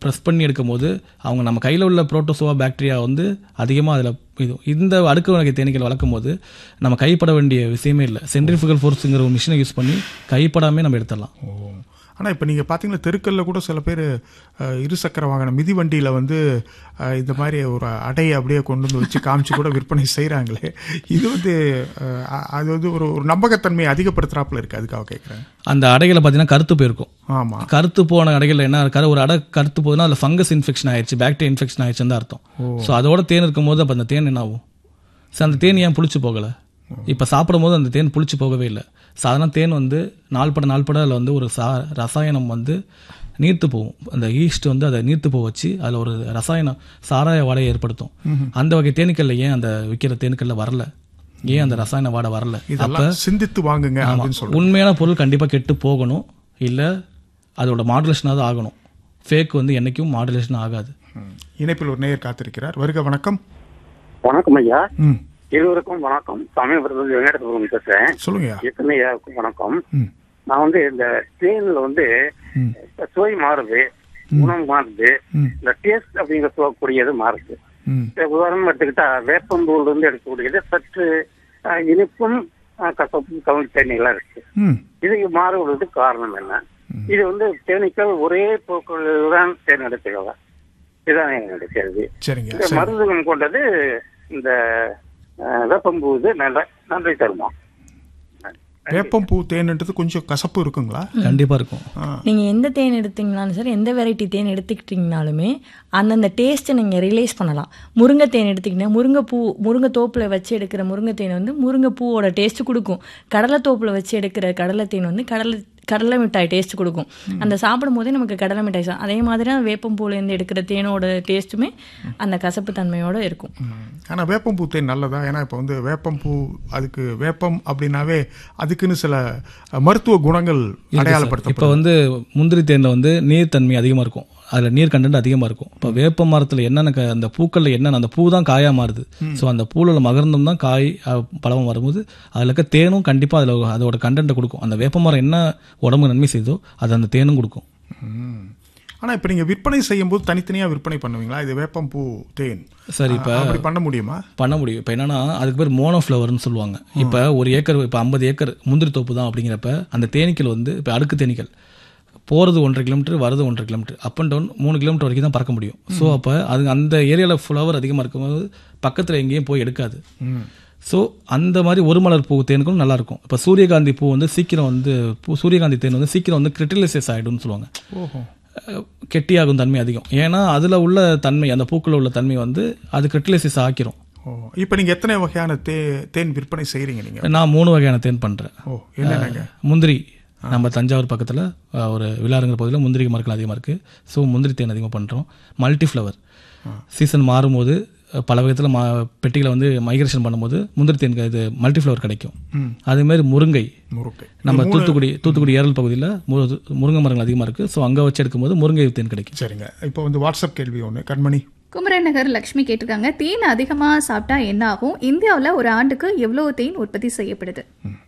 Press பண்ணி எடுக்கும்போது அவங்க நம்ம கையில் உள்ள புரோட்டோசோவா பாக்டீரியா வந்து அதிகமாக அதில் இது இந்த அடுக்கு வகை தேனீக்கள் வளர்க்கும் போது நம்ம கைப்பட வேண்டிய விஷயமே இல்லை சென்ட்ரிஃபிகல் ஃபோர்ஸுங்கிற ஒரு மிஷினை யூஸ் பண்ணி கைப்படாமே நம்ம எடுத்துடலாம் ஓ ஆனால் இப்போ நீங்கள் பார்த்தீங்கன்னா தெருக்கல்ல கூட சில பேர் இருசக்கர வாகனம் மிதிவண்டியில் வந்து அஹ், இந்த மாதிரி ஒரு அடையை அப்படியே கொண்டு வந்து வச்சு காமிச்சு கூட விற்பனை செய்கிறாங்களே இது வந்து அஹ், அ- அது வந்து ஒரு ஒரு நம்பகத்தன்மையை அதிகப்படுத்துறாப்புல இருக்குது அதுக்காக கேட்குறேன் அந்த அடைகளை பார்த்தீங்கன்னா கருத்து போயிருக்கும் ஆமாம் கருத்து போன அடைகள் என்ன கரு ஒரு அடை கருத்து போகுதுன்னா அதில் ஃபங்கஸ் இன்ஃபெக்ஷன் ஆயிடுச்சு பாக்டீரியா இன்ஃபெக்ஷன் ஆயிடுச்சுன்னு தான் அர்த்தம் ஸோ அதோட தேன் இருக்கும்போது அப்போ அந்த தேன் என்ன ஆகும் சரி அந்த தேன் ஏன் புளிச்சு போகலை இப்போ சாப்பிடும்போது அந்த தேன் புளிச்சு போகவே இல்லை சாதாரண தேன் வந்து நாள்பட நாள்பட அதில் வந்து ஒரு சா ரசாயனம் வந்து நீர்த்து போகும் அந்த ஈஸ்ட் வந்து அதை நீர்த்து போக வச்சு அதில் ஒரு ரசாயனம் சாராய வாடையை ஏற்படுத்தும் அந்த வகை தேனீக்கல்ல ஏன் அந்த விற்கிற தேனீக்கல்ல வரல ஏன் அந்த ரசாயன வாடை வரல அப்போ இதெல்லாம் சிந்தித்து வாங்குங்க அப்படின்னு சொல்லுங்க உண்மையான பொருள் கண்டிப்பாக கெட்டு போகணும் இல்லை அதோட மாடுலேஷனாவது ஆகணும் ஃபேக் வந்து என்னைக்கும் மாடுலேஷன் ஆகாது ம். இணைப்பில் ஒரு நேயர் காத்திருக்கிறார் வருக வணக்கம் வணக்கம் ஐயா ம் இருவருக்கும் வணக்கம் சமயபுரத்தில் வெங்கடபுரம் பேசுறேன் சொல்லுங்கய்யா எத்தனை ஐயாவுக்கும் வணக்கம் ம் நான் வந்து இந்த தேன்ல வந்து ம் சுவை மாறுது குணம் மாறுது ம். இந்த டேஸ்ட் அப்படிங்கிற சொல்லக்கூடியது மாறுது ம் இப்ப உதாரணம் எடுத்துக்கிட்டா வேப்பம்பூர்ல இருந்து எடுக்கக்கூடியது சற்று அஹ், இனிப்பும் அஹ், கசப்பும் கவுன் தேனீலாம் இருக்கு ம் இதுக்கு மாறுவதற்கு காரணம் என்ன இது வந்து தேனீக்கள் ஒரே போக்குடன் தேன் எடுத்துக்கலாம் இதுதான் என்னுடைய கேள்வி சரிங்க இந்த சரி மருந்து குணம் கொண்டது இந்த அஹ், வேப்பம்பூ இது நல்ல நன்றி தருமா வேப்பம் பூ தேன்ன்றது கொஞ்சம் கசப்பு இருக்குங்களா கண்டிப்பாக இருக்கும் ஆ நீங்கள் எந்த தேன் எடுத்தீங்கனாலும் சரி எந்த வெரைட்டி தேன் எடுத்துக்கிட்டிங்கனாலுமே அந்தந்த டேஸ்ட்டை நீங்கள் ரிலைஸ் பண்ணலாம் முருங்கை தேன் எடுத்திங்கன்னா முருங்கைப்பூ முருங்கை தோப்பில் வச்சு எடுக்கிற முருங்கை தேன் வந்து முருங்கை பூவோட டேஸ்ட் கொடுக்கும் கடலை தோப்பில் வச்சு எடுக்கிற கடலை தேன் வந்து கடலை கடலை மிட்டாய் டேஸ்ட் கொடுக்கும் அந்த சாப்பிடும் போதே நமக்கு கடலை மிட்டாய் சா- அதே மாதிரி தான் வேப்பம்பூலேருந்து எடுக்கிற தேனோட டேஸ்ட்டுமே அந்த கசப்பு தன்மையோட இருக்கும் ஆனால் வேப்பம்பூ தேன் நல்லதா ஏன்னா இப்போ வந்து வேப்பம்பூ அதுக்கு வேப்பம் அப்படின்னாவே அதுக்குன்னு சில அஹ், மருத்துவ குணங்கள் இப்போ அடையாளப்படுத்தப்படும் வந்து முந்திரி தேனில் வந்து நீர் தன்மை அதிகமாக இருக்கும் அதில் நீர் கண்டென்ட் அதிகமாக இருக்கும் இப்போ வேப்ப மரத்தில் என்னென்ன க- அந்த பூக்களில் என்னென்ன அந்த பூ தான் காயாக மாறுது ஸோ அந்த பூவில் உள்ள மகர்ந்தம் தான் காய் அஹ், பழம் வரும்போது அதில் இருக்க தேனும் கண்டிப்பாக அதில் அதோட கண்டென்ட்டை கொடுக்கும் அந்த வேப்ப மரம் என்ன உடம்பு நன்மை செய்தோ அது அந்த தேனும் கொடுக்கும் ஆனால் இப்போ நீங்கள் விற்பனை செய்யும்போது தனித்தனியாக விற்பனை பண்ணுவீங்களா இது வேப்பம்பூ தேன் சரி இப்போ அஹ், அப்படி பண்ண முடியுமா பண்ண முடியும் இப்போ என்னன்னா அதுக்கு பேர் மோனோ ஃப்ளவர்னு சொல்லுவாங்க இப்போ ஒரு ஏக்கர் இப்போ ஐம்பது ஏக்கர் முந்திரி தோப்பு தான் அப்படிங்கிறப்ப அந்த தேனீக்கள் வந்து இப்போ அடுக்கு தேனீக்கள் போகிறது ஒன்றரை கிலோமீட்டர் வரது ஒன்றரை கிலோமீட்டர் அப் அண்ட் டவுன் மூணு கிலோமீட்டர் வரைக்கும் தான் பறக்க முடியும் ஸோ அப்போ அது அந்த ஏரியாவில் ஃப்ளவர் அதிகமாக இருக்கும்போது பக்கத்தில் எங்கேயும் போய் எடுக்காது ஸோ அந்த மாதிரி ஒரு மலர் பூ தேனுக்கும் நல்லா இருக்கும் இப்போ சூரியகாந்தி பூ வந்து சீக்கிரம் வந்து பூ சூரியகாந்தி தேன் வந்து சீக்கிரம் வந்து கிரிட்டிலைசஸ் ஆகிடும்னு சொல்லுவாங்க ஓஹோ அஹ் கெட்டியாகும் தன்மை அதிகம் ஏன்னா அதில் உள்ள தன்மை அந்த பூக்களில் உள்ள தன்மை வந்து அது கிரிட்டிலைசஸ் ஆக்கிரும் ஓ இப்போ நீங்கள் எத்தனை வகையான தே தேன் விற்பனை செய்கிறீங்க நீங்கள் நான் மூணு வகையான தேன் பண்ணுறேன் ஓ என்னென்னங்க முந்திரி நம்ம தஞ்சாவூர் பக்கத்தில் ஒரு விழாருங்கிற பகுதியில் முந்திரி மரங்கள் அதிகமாக இருக்குது ஸோ முந்திரி தேன் அதிகமாக பண்ணுறோம் மல்டி ஃப்ளவர் சீசன் மாறும்போது அஹ், பல விதத்தில் மா பெட்டிகளை வந்து மைக்ரேஷன் பண்ணும்போது முந்திரி தேன் இது மல்டி ஃப்ளவர் கிடைக்கும் அதேமாதிரி முருங்கை முருக்கை நம்ம தூத்துக்குடி தூத்துக்குடி ஏரல் பகுதியில் மு- முருங்கை மரங்கள் அதிகமாக இருக்குது ஸோ அங்கே வச்சு எடுக்கும்போது முருங்கை தேன் கிடைக்கும் சரிங்க இப்போ வந்து வாட்ஸ்அப் கேள்வி ஒன்று கண்மணி குமரன் நகர் லக்ஷ்மி கேட்டிருக்காங்க தேன் அதிகமாக சாப்பிட்டா என்ன ஆகும் இந்தியாவில் ஒரு ஆண்டுக்கு எவ்வளவு தேன் உற்பத்தி செய்யப்படுது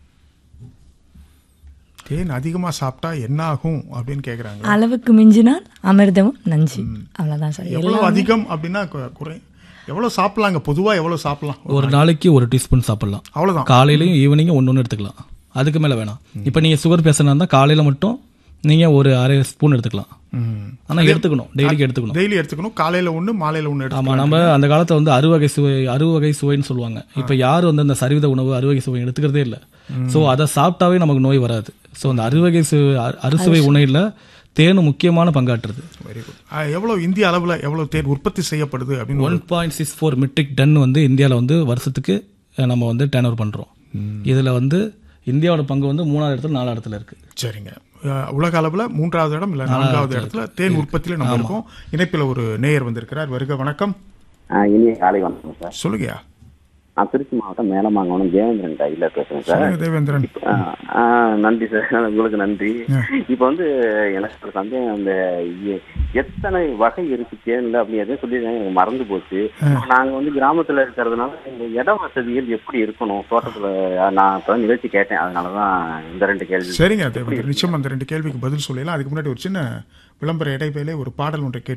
தேன் அதிகமாக சாப்பிட்டா என்ன ஆகும் அப்படின்னு கேட்குறாங்க அளவுக்கு மிஞ்சினால் அமிர்தமும் நஞ்சு அவ்வளோதான் சார் எவ்வளோ அதிகம் அப்படின்னா கு- குறை எவ்வளோ சாப்பிடலாங்க பொதுவாக எவ்வளோ சாப்பிடலாம் ஒரு நாளைக்கு ஒரு டீஸ்பூன் சாப்பிடலாம் அவ்வளோதான் காலையிலையும் ஈவினிங்கும் ஒன்று ஒன்று எடுத்துக்கலாம் அதுக்கு மேலே வேணாம் இப்போ நீங்கள் சுகர் பேஷண்டாக இருந்தால் காலையில் மட்டும் நீங்கள் ஒரு அரை ஸ்பூன் எடுத்துக்கலாம் ஆனால் எடுத்துக்கணும் டெய்லிக்கு எடுத்துக்கணும் டெய்லி எடுத்துக்கணும் காலையில் ஒன்று மாலையில் ஒன்று எடுத்து ஆமாம் நம்ம அந்த காலத்தில் வந்து அறுவகை சுவை அறுவகை சுவைன்னு சொல்லுவாங்க இப்போ யார் வந்து அந்த சரிவித உணவு அறுவகை சுவை எடுத்துக்கிறதே இல்லை ஸோ அதை சாப்பிட்டாவே நமக்கு நோய் வராது ஸோ அந்த அறுவகை சு அ- அறுசுவை உணவில் தேனும் முக்கியமான பங்காற்றுது வெரி குட் எவ்வளோ இந்திய அளவில் எவ்வளோ தேன் உற்பத்தி செய்யப்படுது அப்படின்னு one point six four metric ton வந்து இந்தியாவில் வந்து வருஷத்துக்கு அஹ், நம்ம வந்து டேன் ஓவர் பண்ணுறோம் இதில் வந்து இந்தியாவோட பங்கு வந்து மூணாவது இடத்துல நாலாவது இடத்துல இருக்குது சரிங்க அஹ், உலக அளவில் மூன்றாவது இடம் இல்லை நான்காவது இடத்துல தேன் உற்பத்தியில் நம்ம இருக்கோம் இணைப்பில் ஒரு நேயர் வந்திருக்கிறார் வருக வணக்கம் இனிய காலை வணக்கம் சார் சொல்லுங்கய்யா நான் திருச்சி மாவட்டம் மேலமாங்கவனம் தேவேந்திரன் டைலர் பேசுறேன் சார் சொல்லுங்க தேவேந்திரன் ஆ, ஆ, நன்றி சார் உங்களுக்கு நன்றி இப்போ வந்து எனக்கு ஒரு சந்தேகம் அந்த எ- எத்தனை வகை இருக்கு தேன்ல அப்படி எதையும் சொல்லியிருக்காங்க எனக்கு மறந்து போச்சு நாங்க வந்து கிராமத்துல இருக்கிறதுனால இந்த இட வசதிகள் எப்படி இருக்கணும் தோட்டத்துல நான் இப்போ நிகழ்ச்சி கேட்டேன் அதனாலதான் இந்த ரெண்டு கேள்வி சரிங்க தேவேந்திரன் நிச்சயம் அந்த ரெண்டு கேள்விக்கு பதில் சொல்லலாம் அதுக்கு முன்னாடி ஒரு சின்ன விளம்பர இடைவேளை ஒரு பாடல் ஒன்றை கேட்டு